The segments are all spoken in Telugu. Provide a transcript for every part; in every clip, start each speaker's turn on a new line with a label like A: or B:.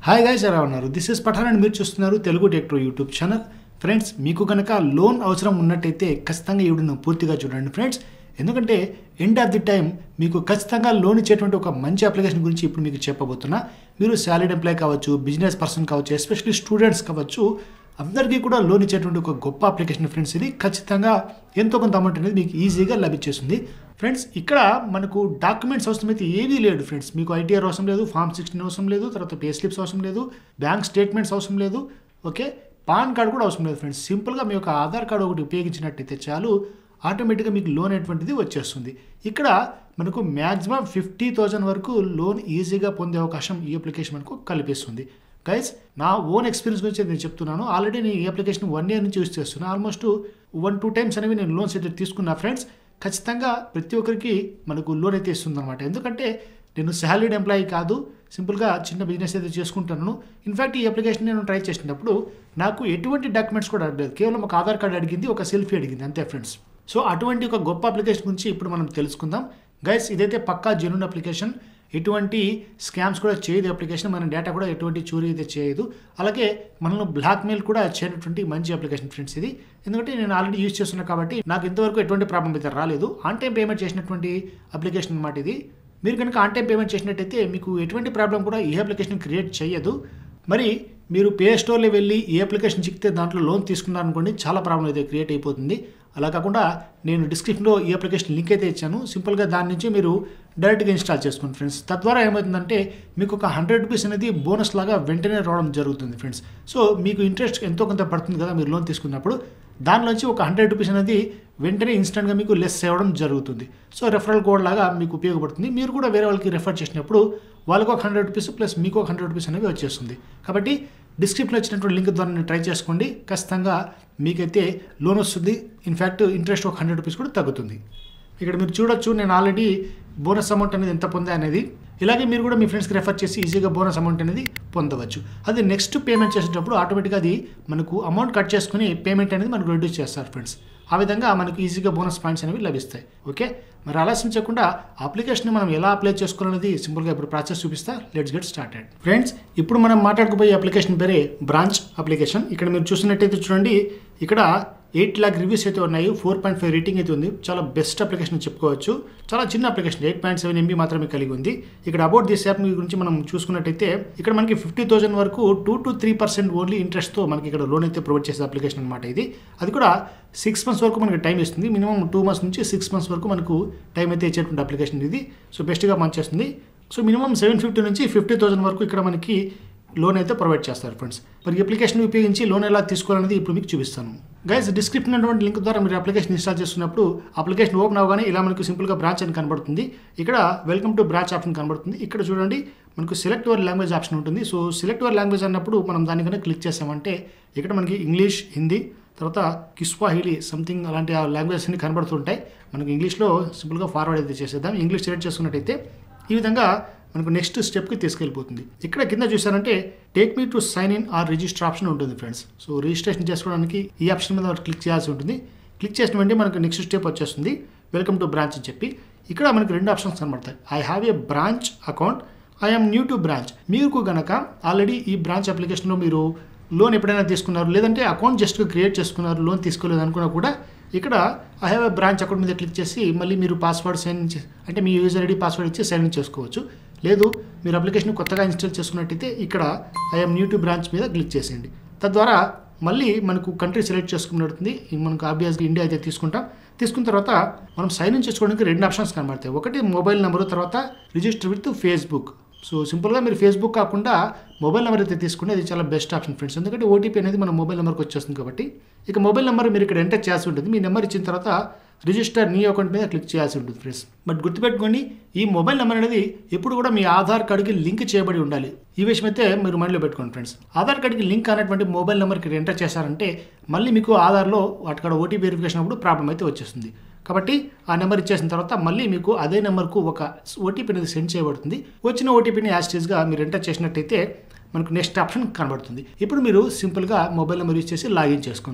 A: హాయ్ గైస్ ఎలా ఉన్నారు దిస్ ఇస్ పఠాన్ అండ్ మీరు చూస్తున్నారు తెలుగు టెక్ట్రో యూట్యూబ్ ఛానల్ ఫ్రెండ్స్ మీకు కనుక లోన్ అవసరం ఉన్నట్టయితే ఖచ్చితంగా ఈ వీడియోను పూర్తిగా చూడండి ఫ్రెండ్స్ ఎందుకంటే ఎండ్ ఆఫ్ ది టైం మీకు ఖచ్చితంగా లోన్ ఇచ్చేటువంటి ఒక మంచి అప్లికేషన్ గురించి ఇప్పుడు మీకు చెప్పబోతున్నా మీరు శాలరీ ఎంప్లాయ్ కావచ్చు బిజినెస్ పర్సన్ కావచ్చు ఎస్పెషల్లీ స్టూడెంట్స్ కావచ్చు అందరికీ కూడా లోన్ ఇచ్చేటువంటి ఒక గొప్ప అప్లికేషన్ ఫ్రెండ్స్ ఇది ఖచ్చితంగా ఎంతో కొంత అమౌంట్ అనేది మీకు ఈజీగా లభించేస్తుంది ఫ్రెండ్స్ ఇక్కడ మనకు డాక్యుమెంట్స్ అవసరం అయితే ఏదీ లేదు ఫ్రెండ్స్ మీకు ఐటీఆర్ అవసరం లేదు ఫామ్ సిక్స్టీన్ అవసరం లేదు తర్వాత పే స్లిప్స్ అవసరం లేదు బ్యాంక్ స్టేట్మెంట్స్ అవసరం లేదు ఓకే పాన్ కార్డ్ కూడా అవసరం లేదు ఫ్రెండ్స్ సింపుల్గా మీ యొక్క ఆధార్ కార్డు ఒకటి ఉపయోగించినట్టయితే చాలు ఆటోమేటిక్గా మీకు లోన్ అనేటువంటిది వచ్చేస్తుంది ఇక్కడ మనకు మ్యాక్సిమం ఫిఫ్టీ థౌజండ్ వరకు లోన్ ఈజీగా పొందే అవకాశం ఈ అప్లికేషన్ మనకు కల్పిస్తుంది గైస్ నా ఓన్ ఎక్స్పీరియన్స్ గురించి నేను చెప్తున్నాను ఆల్రెడీ నేను ఈ అప్లికేషన్ వన్ ఇయర్ నుంచి యూస్ చేస్తున్నాను ఆల్మోస్ట్ వన్ టూ టైమ్స్ అనేవి నేను లోన్స్ అయితే తీసుకున్నా ఫ్రెండ్స్ ఖచ్చితంగా ప్రతి ఒక్కరికి మనకు లోన్ అయితే ఇస్తుంది అనమాట ఎందుకంటే నేను శాలరీడ్ ఎంప్లాయీ కాదు సింపుల్గా చిన్న బిజినెస్ అయితే చేసుకుంటున్నాను ఇన్ఫాక్ట్ ఈ అప్లికేషన్ నేను ట్రై చేసినప్పుడు నాకు ఎటువంటి డాక్యుమెంట్స్ కూడా అడగలేదు కేవలం ఒక ఆధార్ కార్డు అడిగింది ఒక సెల్ఫీ అడిగింది అంతే ఫ్రెండ్స్ సో అటువంటి ఒక గొప్ప అప్లికేషన్ గురించి ఇప్పుడు మనం తెలుసుకుందాం గైస్ ఇదైతే పక్కా జెన్యున్ అప్లికేషన్ ఎటువంటి స్కామ్స్ కూడా చేయదు అప్లికేషన్ మన డేటా కూడా ఎటువంటి చోరీ అయితే చేయదు అలాగే మనల్ని బ్లాక్మెయిల్ కూడా చేయనటువంటి మంచి అప్లికేషన్ ఫ్రెండ్స్ ఇది ఎందుకంటే నేను ఆల్రెడీ యూజ్ చేస్తున్నా కాబట్టి నాకు ఇంతవరకు ఎటువంటి ప్రాబ్లం అయితే రాలేదు ఆన్ టైం పేమెంట్ చేసినటువంటి అప్లికేషన్ అనమాట ఇది మీరు కనుక ఆన్ టైం పేమెంట్ చేసినట్టయితే మీకు ఎటువంటి ప్రాబ్లం కూడా ఈ అప్లికేషన్ క్రియేట్ చేయదు మరి మీరు ప్లే స్టోర్లో వెళ్ళి ఈ అప్లికేషన్ చిక్కితే దాంట్లో లోన్ తీసుకున్నారనుకోండి చాలా ప్రాబ్లం అయితే క్రియేట్ అయిపోతుంది అలా కాకుండా నేను డిస్క్రిప్షన్లో ఈ అప్లికేషన్ లింక్ అయితే ఇచ్చాను సింపుల్గా దాని నుంచి మీరు డైరెక్ట్గా ఇన్స్టాల్ చేసుకోండి ఫ్రెండ్స్ తద్వారా ఏమవుతుందంటే మీకు ఒక హండ్రెడ్ రూపీస్ అనేది బోనస్ లాగా వెంటనే రావడం జరుగుతుంది ఫ్రెండ్స్ సో మీకు ఇంట్రెస్ట్ ఎంతో కొంత పడుతుంది కదా మీరు లోన్ తీసుకున్నప్పుడు దానిలోంచి ఒక హండ్రెడ్ రూపీస్ అనేది వెంటనే ఇన్స్టెంట్గా మీకు లెస్ అవ్వడం జరుగుతుంది సో రెఫరల్ కోడ్ లాగా మీకు ఉపయోగపడుతుంది మీరు కూడా వేరే వాళ్ళకి రెఫర్ చేసినప్పుడు వాళ్ళకి ఒక హండ్రెడ్ రూపీస్ ప్లస్ మీకు ఒక హండ్రెడ్ రూపీస్ అనేవి వచ్చేస్తుంది కాబట్టి డిస్క్రిప్షన్లో వచ్చినటువంటి లింక్ ద్వారా ట్రై చేసుకోండి ఖచ్చితంగా మీకైతే లోన్ వస్తుంది ఇన్ఫ్యాక్ట్ ఇంట్రెస్ట్ ఒక హండ్రెడ్ రూపీస్ కూడా తగ్గుతుంది ఇక్కడ మీరు చూడొచ్చు నేను ఆల్రెడీ బోనస్ అమౌంట్ అనేది ఎంత పొందా అనేది ఇలాగే మీరు కూడా మీ ఫ్రెండ్స్కి రెఫర్ చేసి ఈజీగా బోనస్ అమౌంట్ అనేది పొందవచ్చు అది నెక్స్ట్ పేమెంట్ చేసేటప్పుడు ఆటోమేటిక్గా అది మనకు అమౌంట్ కట్ చేసుకుని పేమెంట్ అనేది మనకు రెడ్యూస్ చేస్తారు ఫ్రెండ్స్ ఆ విధంగా మనకు ఈజీగా బోనస్ పాయింట్స్ అనేవి లభిస్తాయి ఓకే మరి ఆలస్యం చేయకుండా అప్లికేషన్ మనం ఎలా అప్లై చేసుకోవాలనేది సింపుల్గా ఇప్పుడు ప్రాసెస్ చూపిస్తా లెట్స్ గెట్ స్టార్టెడ్ ఫ్రెండ్స్ ఇప్పుడు మనం మాట్లాడుకోబోయే అప్లికేషన్ పేరే బ్రాంచ్ అప్లికేషన్ ఇక్కడ మీరు చూసినట్టయితే చూడండి ఇక్కడ ఎయిట్ ల్యాక్ రివ్యూస్ అయితే ఉన్నాయి ఫోర్ పాయింట్ ఫైవ్ రేటింగ్ అయితే ఉంది చాలా బెస్ట్ అప్లికేషన్ అని చెప్పుకోవచ్చు చాలా చిన్న application eight point seven MB మాత్రమే కలిగి ఉంది ఇక్కడ అబౌట్ దిస్ యాప్ గురించి మనం చూసుకున్నట్టయితే ఇక్కడ మనకి ఫిఫ్టీ థౌసండ్ వరకు two to three percent only ఇంట్రెస్ట్తో మనకి ఇక్కడ లోన్ అయితే ప్రొవైడ్ చేసే అప్లికేషన్ అనమాట ఇది అది కూడా సిక్స్ మంత్స్ వరకు మనకి టైం ఇస్తుంది మినిమం టూ మంత్స్ నుంచి సిక్స్ మంత్స్ వరకు మనకు టైం అయితే ఇచ్చేటువంటి అప్లికేషన్ ఇది సో బెస్ట్గా పనిచేస్తుంది సో మినిమం సెవెన్ ఫిఫ్టీ నుంచి ఫిఫ్టీ థౌసండ్ వరకు ఇక్కడ మనకి లోన్ అయితే ప్రొవైడ్ చేస్తారు ఫ్రెండ్స్ మరి ఈ అప్లికేషన్ ఉపయోగించి లోన్ ఎలా తీసుకోవాలనేది ఇప్పుడు మీకు చూపిస్తాను గైస్ డిస్క్రిప్షన్ అటువంటి లింక్ ద్వారా మీరు అప్లికేషన్ ఇన్స్టాల్ చేస్తున్నప్పుడు అప్లికేషన్ ఓపెన్ అవగానే ఇలా మనకు సింపుల్గా బ్రాంచ్ అని కనబడుతుంది ఇక్కడ వెల్కమ్ టు బ్రాంచ్ ఆప్షన్ కనబడుతుంది ఇక్కడ చూడండి మనకు సెలెక్ట్ యువర్ లాంగ్వేజ్ ఆప్షన్ ఉంటుంది సో సెలెక్ట్ యువర్ లాంగ్వేజ్ అన్నప్పుడు మనం దానికన్నా క్లిక్ చేసామంటే ఇక్కడ మనకి ఇంగ్లీష్ హిందీ తర్వాత కిస్వాహిలీ సంథింగ్ అలాంటి ఆ లాంగ్వేజెస్ అన్ని కనబడుతుంటాయి మనకి ఇంగ్లీష్లో సింపుల్గా ఫార్వర్డ్ అయితే చేసేద్దాం ఇంగ్లీష్ సెలెక్ట్ చేసుకున్నట్టయితే ఈ విధంగా మనకు నెక్స్ట్ స్టెప్కి తీసుకెళ్ళిపోతుంది ఇక్కడ కింద చూసారంటే take me to sign in or register option ఉంటుంది ఫ్రెండ్స్ సో రిజిస్ట్రేషన్ చేసుకోవడానికి ఈ ఆప్షన్ మీద క్లిక్ చేయాల్సి ఉంటుంది క్లిక్ చేసిన వెంటనే మనకు నెక్స్ట్ స్టెప్ వచ్చేస్తుంది వెల్కమ్ టు బ్రాంచ్ అని చెప్పి ఇక్కడ మనకి రెండు ఆప్షన్స్ కనబడతాయి I have a branch account I'm new to branch మీకు గనక ఆల్రెడీ ఈ బ్రాంచ్ అప్లికేషన్లో మీరు లోన్ ఎప్పుడైనా తీసుకున్నారు లేదంటే అకౌంట్ జస్ట్ క్రియేట్ చేసుకున్నారు లోన్ తీసుకోలేదు అనుకున్నా కూడా ఇక్కడ I have a branch account మీద క్లిక్ చేసి మళ్ళీ మీరు పాస్వర్డ్ సైన్ అంటే మీ యూజర్ ఐడి పాస్వర్డ్ ఇచ్చి సైన్ ఇన్ చేసుకోవచ్చు లేదు మీరు అప్లికేషన్ కొత్తగా ఇన్స్టాల్ చేసుకున్నట్టయితే ఇక్కడ ఐఎమ్ న్యూ టు బ్రాంచ్ మీద క్లిక్ చేసేయండి తద్వారా మళ్ళీ మనకు కంట్రీ సెలెక్ట్ చేసుకున్నట్టుంది మనకు ఆబ్వియస్గా ఇండియా అయితే తీసుకుంటాం తీసుకున్న తర్వాత మనం సైన్ ఇన్ చేసుకోవడానికి రెండు ఆప్షన్స్ కనబడతాయి ఒకటి మొబైల్ నెంబరు తర్వాత రిజిస్టర్ విత్ ఫేస్బుక్ సో సింపుల్గా మీరు ఫేస్బుక్ కాకుండా మొబైల్ నెంబర్ అయితే తీసుకుంటే అది చాలా బెస్ట్ ఆప్షన్ ఫ్రెండ్స్ ఎందుకంటే ఓటీపీ అనేది మన మొబైల్ నెంబర్కి వచ్చేస్తుంది కాబట్టి ఇక మొబైల్ నెంబర్ మీరు ఇక్కడ ఎంటర్ చేయాల్సి ఉంటుంది మీ నెంబర్ ఇచ్చిన తర్వాత రిజిస్టర్ నీ అకౌంట్ మీద క్లిక్ చేయాల్సి ఉంటుంది ఫ్రెండ్స్ బట్ గుర్తుపెట్టుకోండి ఈ మొబైల్ నెంబర్ అనేది ఎప్పుడు కూడా మీ ఆధార్ కార్డుకి లింక్ చేయబడి ఉండాలి ఈ విషయం అయితే మీరు మైండ్లో పెట్టుకోండి ఫ్రెండ్స్ ఆధార్ కార్డుకి లింక్ అనేటువంటి మొబైల్ నెంబర్కి ఎంటర్ చేశారంటే మళ్ళీ మీకు ఆధార్లో అక్కడ ఓటీపీ వెరిఫికేషన్ అప్పుడు ప్రాబ్లం అయితే వచ్చేస్తుంది కాబట్టి ఆ నెంబర్ ఇచ్చేసిన తర్వాత మళ్ళీ మీకు అదే నెంబర్కు ఒక ఓటీపీ అనేది సెండ్ చేయబడుతుంది వచ్చిన ఓటీపీని యాస్టేజ్గా మీరు ఎంటర్ చేసినట్టయితే మనకు నెక్స్ట్ ఆప్షన్ కనబడుతుంది ఇప్పుడు మీరు సింపుల్గా మొబైల్ నెంబర్ యూజ్ చేసి లాగిన్ చేసుకున్నారు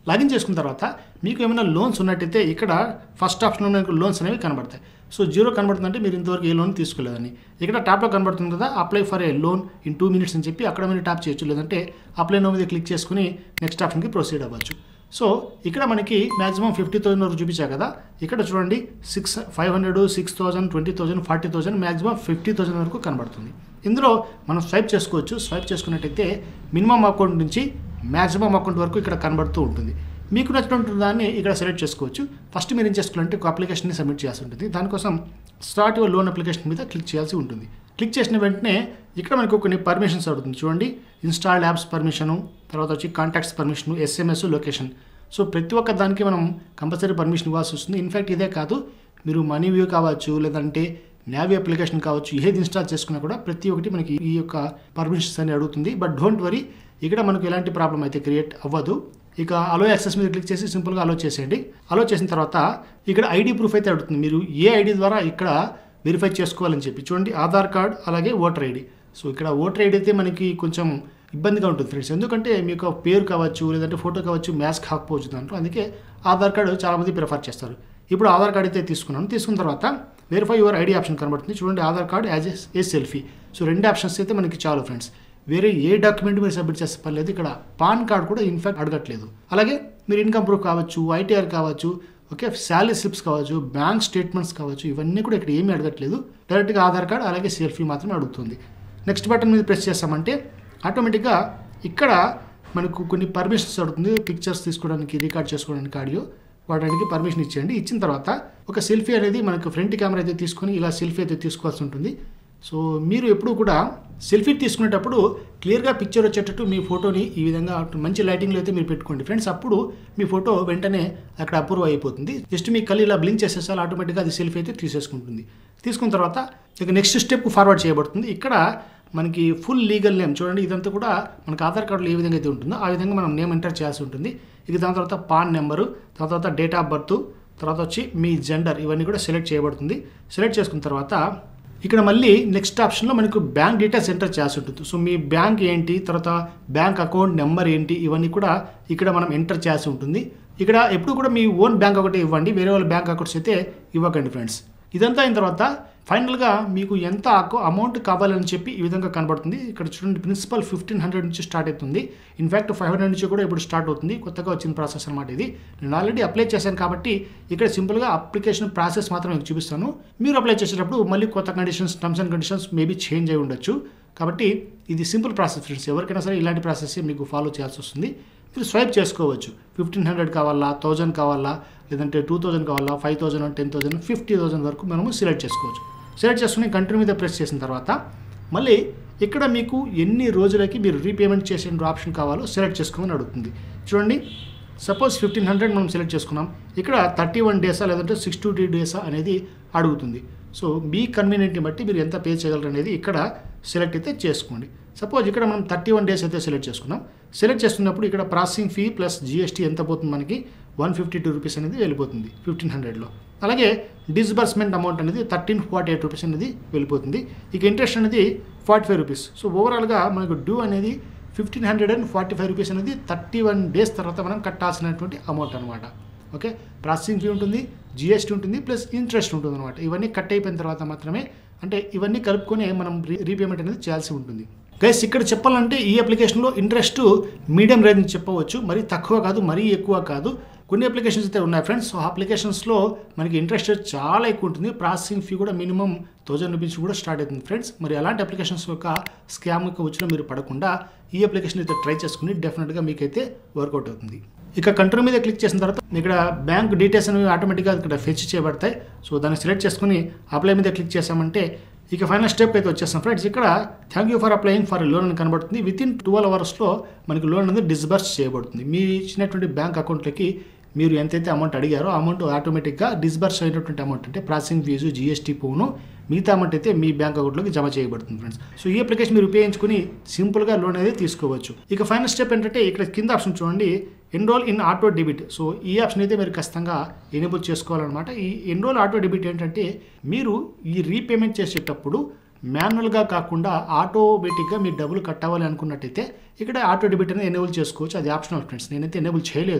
A: లాగిన్ చేసుకున్న తర్వాత మీకు ఏమైనా లోన్స్ ఉన్నట్టయితే ఇక్కడ ఫస్ట్ ఆప్షన్లో మీకు లోన్స్ అనేవి కనబడతాయి సో జీరో కనబడుతుందంటే మీరు ఇంతవరకు ఏ లోన్ తీసుకోలేదని ఇక్కడ టాప్లో కనబడుతుంది కదా apply for a loan in two minutes అని చెప్పి అక్కడ మీరు ట్యాప్ చేయొచ్చు లేదంటే అప్లై నో మీద క్లిక్ చేసుకుని నెక్స్ట్ ఆప్షన్కి ప్రొసీడ్ అవ్వచ్చు సో ఇక్కడ మనకి మాక్సిమం ఫిఫ్టీ థౌసండ్ వరకు చూపించా కదా ఇక్కడ చూడండి six five hundred six thousand twenty thousand forty thousand maximum fifty thousand వరకు కనబడుతుంది ఇందులో మనం స్వైప్ చేసుకోవచ్చు స్వైప్ చేసుకున్నట్టయితే మినిమం అకౌంట్ నుంచి మ్యాక్సిమం అకౌంట్ వరకు ఇక్కడ కనబడుతూ ఉంటుంది మీకు నచ్చినటువంటి దాన్ని ఇక్కడ సెలెక్ట్ చేసుకోవచ్చు ఫస్ట్ మీరు ఏం చేసుకోవాలంటే ఒక అప్లికేషన్ని సబ్మిట్ చేయాల్సి ఉంటుంది దానికోసం స్టార్ట్ యువర్ లోన్ అప్లికేషన్ మీద క్లిక్ చేయాల్సి ఉంటుంది క్లిక్ చేసిన వెంటనే ఇక్కడ మనకు కొన్ని పర్మిషన్స్ అడుగుతుంది చూడండి ఇన్స్టాల్ యాప్స్ పర్మిషను తర్వాత వచ్చి contacts permission SMS location so ప్రతి ఒక్క దానికి మనం కంపల్సరీ పర్మిషన్ ఇవ్వాల్సి వస్తుంది ఇన్ఫ్యాక్ట్ ఇదే కాదు మీరు మనీ వ్యూ కావచ్చు లేదంటే నావీ అప్లికేషన్ కావచ్చు ఏది ఇన్స్టాల్ చేసుకున్నా కూడా ప్రతి ఒక్కటి మనకి ఈ యొక్క పర్మిషన్స్ అని అడుగుతుంది బట్ డోంట్ వరీ ఇక్కడ మనకు ఎలాంటి ప్రాబ్లం అయితే క్రియేట్ అవ్వదు ఇక అలో యాక్సెస్ మీద క్లిక్ చేసి సింపుల్గా అలో చేసేయండి అలో చేసిన తర్వాత ఇక్కడ ఐడి ప్రూఫ్ అయితే అడుగుతుంది మీరు ఏ ఐడి ద్వారా ఇక్కడ వెరిఫై చేసుకోవాలని చెప్పి చూడండి ఆధార్ కార్డ్ అలాగే ఓటర్ ఐడి సో ఇక్కడ ఓటర్ ఐడి అయితే మనకి కొంచెం ఇబ్బందిగా ఉంటుంది ఫ్రెండ్స్ ఎందుకంటే మీకు పేరు కావచ్చు లేదంటే ఫోటో కావచ్చు మ్యాచ్ కాకపోవచ్చు దాంట్లో అందుకే ఆధార్ కార్డు చాలామంది ప్రిఫర్ చేస్తారు ఇప్పుడు ఆధార్ కార్డ్ అయితే తీసుకున్నాను తీసుకున్న తర్వాత వెరిఫై యువర్ ఐడి ఆప్షన్ కనబడుతుంది చూడండి Aadhaar card as a selfie so రెండు ఆప్షన్స్ అయితే మనకి చాలు ఫ్రెండ్స్ వేరే ఏ డాక్యుమెంట్ మీరు సబ్మిట్ చేస్తే పర్లేదు ఇక్కడ పాన్ కార్డ్ కూడా ఇన్ఫాక్ట్ అడగట్లేదు అలాగే మీరు ఇన్కమ్ ప్రూఫ్ కావచ్చు ఐటీఆర్ కావచ్చు ఓకే శాలరీ స్లిప్స్ కావచ్చు బ్యాంక్ స్టేట్మెంట్స్ కావచ్చు ఇవన్నీ కూడా ఇక్కడ ఏమీ అడగట్లేదు డైరెక్ట్గా ఆధార్ కార్డ్ అలాగే సెల్ఫీ మాత్రమే అడుగుతుంది నెక్స్ట్ బటన్ మీద ప్రెస్ చేస్తామంటే ఆటోమేటిక్గా ఇక్కడ మనకు కొన్ని పర్మిషన్స్ అడుగుతుంది పిక్చర్స్ తీసుకోవడానికి రికార్డ్ చేసుకోవడానికి ఆడియో వాడడానికి పర్మిషన్ ఇచ్చేయండి ఇచ్చిన తర్వాత ఒక సెల్ఫీ అనేది మనకు ఫ్రంట్ కెమెరా అయితే తీసుకొని ఇలా సెల్ఫీ అయితే తీసుకోవాల్సి ఉంటుంది సో మీరు ఎప్పుడు కూడా సెల్ఫీ తీసుకునేటప్పుడు క్లియర్గా పిక్చర్ వచ్చేటట్టు మీ ఫోటోని ఈ విధంగా మంచి లైటింగ్లో అయితే మీరు పెట్టుకోండి ఫ్రెండ్స్ అప్పుడు మీ ఫోటో వెంటనే అక్కడ అప్రూవ్ అయిపోతుంది జస్ట్ మీ కళ్ళు ఇలా బ్లింక్ చేసేసారి ఆటోమేటిక్గా అది సెల్ఫీ అయితే తీసేసుకుంటుంది తీసుకున్న తర్వాత ఇక నెక్స్ట్ స్టెప్ ఫార్వర్డ్ చేయబడుతుంది ఇక్కడ మనకి ఫుల్ లీగల్ నేమ్ చూడండి ఇదంతా కూడా మనకి ఆధార్ కార్డులో ఏ విధంగా అయితే ఉంటుందో ఆ విధంగా మనం నేమ్ ఎంటర్ చేయాల్సి ఉంటుంది ఇక దాని తర్వాత పాన్ నెంబరు దాని తర్వాత డేట్ ఆఫ్ బర్త్ తర్వాత వచ్చి మీ జెండర్ ఇవన్నీ కూడా సెలెక్ట్ చేయబడుతుంది సెలెక్ట్ చేసుకున్న తర్వాత ఇక్కడ మళ్ళీ నెక్స్ట్ ఆప్షన్లో మనకు బ్యాంక్ డీటెయిల్స్ ఎంటర్ చేయాల్సి ఉంటుంది సో మీ బ్యాంక్ ఏంటి తర్వాత బ్యాంక్ అకౌంట్ నెంబర్ ఏంటి ఇవన్నీ కూడా ఇక్కడ మనం ఎంటర్ చేయాల్సి ఉంటుంది ఇక్కడ ఎప్పుడు కూడా మీ ఓన్ బ్యాంక్ ఒకటి ఇవ్వండి వేరే వాళ్ళ బ్యాంక్ అకౌంట్స్ అయితే ఇవ్వకండి ఫ్రెండ్స్ ఇదంతా అయిన తర్వాత ఫైనల్గా మీకు ఎంత అమౌంట్ కావాలని చెప్పి ఈ విధంగా కనబడుతుంది ఇక్కడ చూడండి ప్రిన్సిపల్ ఫిఫ్టీన్ హండ్రెడ్ నుంచి స్టార్ట్ అవుతుంది ఇన్ఫాక్ట్ ఫైవ్ హండ్రెడ్ నుంచి కూడా ఇప్పుడు స్టార్ట్ అవుతుంది కొత్తగా వచ్చిన ప్రాసెస్ అనమాట ఇది నేను ఆల్రెడీ అప్లై చేశాను కాబట్టి ఇక్కడ సింపుల్గా అప్లికేషన్ ప్రాసెస్ మాత్రం మీకు చూపిస్తాను మీరు అప్లై చేసేటప్పుడు మళ్ళీ కొత్త conditions terms and conditions maybe change అయి ఉండొచ్చు కాబట్టి ఇది సింపుల్ ప్రాసెస్ ఫ్రెండ్స్ ఎవరికైనా సరే ఇలాంటి ప్రాసెస్ మీకు ఫాలో చేయాల్సి వస్తుంది మీరు స్వైప్ చేసుకోవచ్చు ఫిఫ్టీన్ హండ్రెడ్ కావాలా థౌజండ్ కావాలా లేదంటే టూ థౌజండ్ కావాలా five thousand ten thousand fifty thousand వరకు మనము సెలెక్ట్ చేసుకోవచ్చు సెలెక్ట్ చేసుకుని కంటిన్యూ మీద ప్రెస్ చేసిన తర్వాత మళ్ళీ ఇక్కడ మీకు ఎన్ని రోజులకి మీరు రీపేమెంట్ చేసే ఆప్షన్ కావాలో సెలెక్ట్ చేసుకోమని అడుగుతుంది చూడండి సపోజ్ ఫిఫ్టీన్ హండ్రెడ్ మనం సెలెక్ట్ చేసుకున్నాం ఇక్కడ థర్టీ వన్ డేసా లేదంటే సిక్స్ టు టీ డేసా అనేది అడుగుతుంది సో మీ కన్వీనియంట్ని బట్టి మీరు ఎంత పే చేయగలరు అనేది ఇక్కడ సెలెక్ట్ అయితే చేసుకోండి సపోజ్ ఇక్కడ మనం థర్టీ వన్ డేస్ అయితే సెలెక్ట్ చేసుకున్నాం సెలెక్ట్ చేస్తున్నప్పుడు ఇక్కడ ప్రాసెసింగ్ ఫీ ప్లస్ జిఎస్టీ ఎంత పోతుంది మనకి వన్ ఫిఫ్టీ టూ రూపీస్ అనేది వెళ్ళిపోతుంది ఫిఫ్టీన్ హండ్రెడ్లో అలాగే డిస్బర్స్మెంట్ అమౌంట్ అనేది థర్టీన్ ఫార్టీ ఎయిట్ రూపీస్ అనేది వెళ్ళిపోతుంది ఇక ఇంట్రెస్ట్ అనేది ఫార్టీ ఫైవ్ రూపీస్ సో ఓవరాల్గా మనకు డ్యూ అనేది fifteen hundred and forty five rupees అనేది థర్టీ వన్ డేస్ తర్వాత మనం కట్టాల్సినటువంటి అమౌంట్ అనమాట ఓకే ప్రాసెసింగ్ ఫీ ఉంటుంది జిఎస్టీ ఉంటుంది ప్లస్ ఇంట్రెస్ట్ ఉంటుంది అనమాట ఇవన్నీ కట్ అయిపోయిన తర్వాత మాత్రమే అంటే ఇవన్నీ కలుపుకొని మనం రీ రీపేమెంట్ అనేది చేయాల్సి ఉంటుంది గైస్ ఇక్కడ చెప్పాలంటే ఈ అప్లికేషన్లో ఇంట్రెస్ట్ మీడియం రేంజ్ చెప్పవచ్చు మరీ తక్కువ కాదు మరీ ఎక్కువ కాదు కొన్ని అప్లికేషన్స్ అయితే ఉన్నాయి ఫ్రెండ్స్ సో ఆ అప్లికేషన్స్లో మనకి ఇంట్రెస్ట్ రేట్ చాలా ఎక్కువ ఉంటుంది ప్రాసెసింగ్ ఫీ కూడా మినిమం థౌజండ్ రూపీస్ కూడా స్టార్ట్ అవుతుంది ఫ్రెండ్స్ మరి అలాంటి అప్లికేషన్స్ యొక్క స్కామ్ యొక్క వచ్చిన మీరు పడకుండా ఈ అప్లికేషన్ అయితే ట్రై చేసుకుని డెఫినెట్గా మీకైతే వర్కౌట్ అవుతుంది ఇక కంట్రోల్ మీద క్లిక్ చేసిన తర్వాత ఇక్కడ బ్యాంక్ డీటెయిల్స్ అనేవి ఆటోమేటిక్గా ఇక్కడ ఫెచ్ చేయబడతాయి సో దాన్ని సెలెక్ట్ చేసుకుని అప్లై మీద క్లిక్ చేసామంటే ఇక ఫైనల్ స్టెప్ అయితే వచ్చేస్తాం ఫ్రెండ్స్ ఇక్కడ thank you for applying for loan అని కనబడుతుంది విత్ ఇన్ ట్వెల్వ్ అవర్స్లో మనకి లోన్ అనేది డిస్బర్స్ చేయబడుతుంది మీ ఇచ్చినటువంటి బ్యాంక్ అకౌంట్లకి మీరు ఎంతైతే అమౌంట్ అడిగారో ఆ అమౌంట్ ఆటోమేటిక్గా డిస్బర్స్ అయినటువంటి అమౌంట్ అంటే ప్రాసెసింగ్ ఫీజు జీఎస్టీ పోను మిగతా అమౌంట్ అయితే మీ బ్యాంక్ అకౌంట్లోకి జమ చేయబడుతుంది ఫ్రెండ్స్ సో ఈ అప్లికేషన్ మీరు ఉపయోగించుకుని సింపుల్గా లోన్ అనేది తీసుకోవచ్చు ఇక ఫైనల్ స్టెప్ ఏంటంటే ఇక్కడ కింద ఆప్షన్ చూడండి enroll in auto debit so ఈ ఆప్షన్ అయితే మీరు ఖచ్చితంగా ఎనేబుల్ చేసుకోవాలన్నమాట ఈ ఎన్రోల్ ఆటో డెబిట్ ఏంటంటే మీరు ఈ రీపేమెంట్ చేసేటప్పుడు మాన్యువల్గా కాకుండా ఆటోమేటిక్గా మీరు డబ్బులు కట్టవాలి అనుకున్నట్టయితే ఇక్కడ ఆటో డెబిట్ అనేది ఎనేబుల్ చేసుకోవచ్చు అది ఆప్షనల్ ఫ్రెండ్స్ నేనైతే ఎనేబుల్ చేయలేదు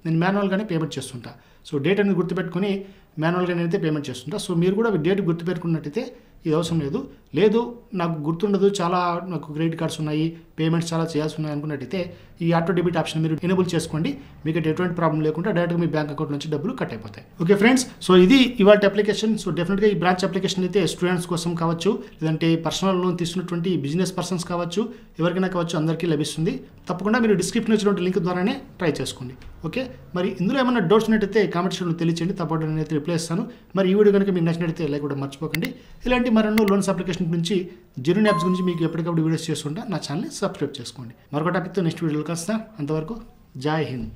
A: నేను మాన్యువల్గానే పేమెంట్ చేస్తుంటా సో డేట్ అనేది గుర్తుపెట్టుకొని మాన్యువల్గా నేనైతే పేమెంట్ చేస్తుంటా సో మీరు కూడా డేట్ గుర్తుపెట్టుకున్నట్టయితే ఇది అవసరం లేదు లేదు నాకు గుర్తుండదు చాలా నాకు క్రెడిట్ కార్డ్స్ ఉన్నాయి పేమెంట్స్ చాలా చేయాల్సి ఉన్నాయి అనుకున్నట్టయితే ఈ ఆటో డెబిట్ ఆప్షన్ మీరు ఎనేబుల్ చేసుకోండి మీకు ఎటువంటి ప్రాబ్లం లేకుండా డైరెక్ట్గా మీ బ్యాంక్ అకౌంట్ నుంచి డబ్బులు కట్ అయిపోతాయి ఓకే ఫ్రెండ్స్ సో ఇది ఇవాళ అప్లికేషన్ సో డెఫినెట్గా ఈ బ్రాంచ్ అప్లికేషన్ అయితే స్టూడెంట్స్ కోసం కావచ్చు లేదంటే పర్సనల్ లోన్ తీసుకున్నటువంటి బిజినెస్ పర్సన్స్ కావచ్చు ఎవరికైనా కావచ్చు అందరికీ లభిస్తుంది తప్పకుండా మీరు డిస్క్రిప్షన్ ఇచ్చినటువంటి లింక్ ద్వారానే ట్రై చేసుకోండి ఓకే మరి ఇందులో ఏమైనా డౌట్స్ ఉన్నట్టయితే కామెంట్ సెక్షన్లో తెలియచేయండి తప్పకుండా నేనైతే రిప్లై ఇస్తాను మరి ఈ వీడియో కనుక మీకు నచ్చినట్టయితే లైక్ కూడా మర్చిపోకండి ఇలాంటి మరెన్నో లోన్స్ అప్లికేషన్ గురించి జెన్యున్ యాప్స్ గురించి మీకు ఎప్పటికప్పుడు వీడియోస్ చేస్తుంటా నా ఛానల్ని సబ్స్క్రైబ్ చేసుకోండి మరొక టాపిక్తో నెక్స్ట్ వీడియోలో కలుస్తా అంతవరకు జై హింద్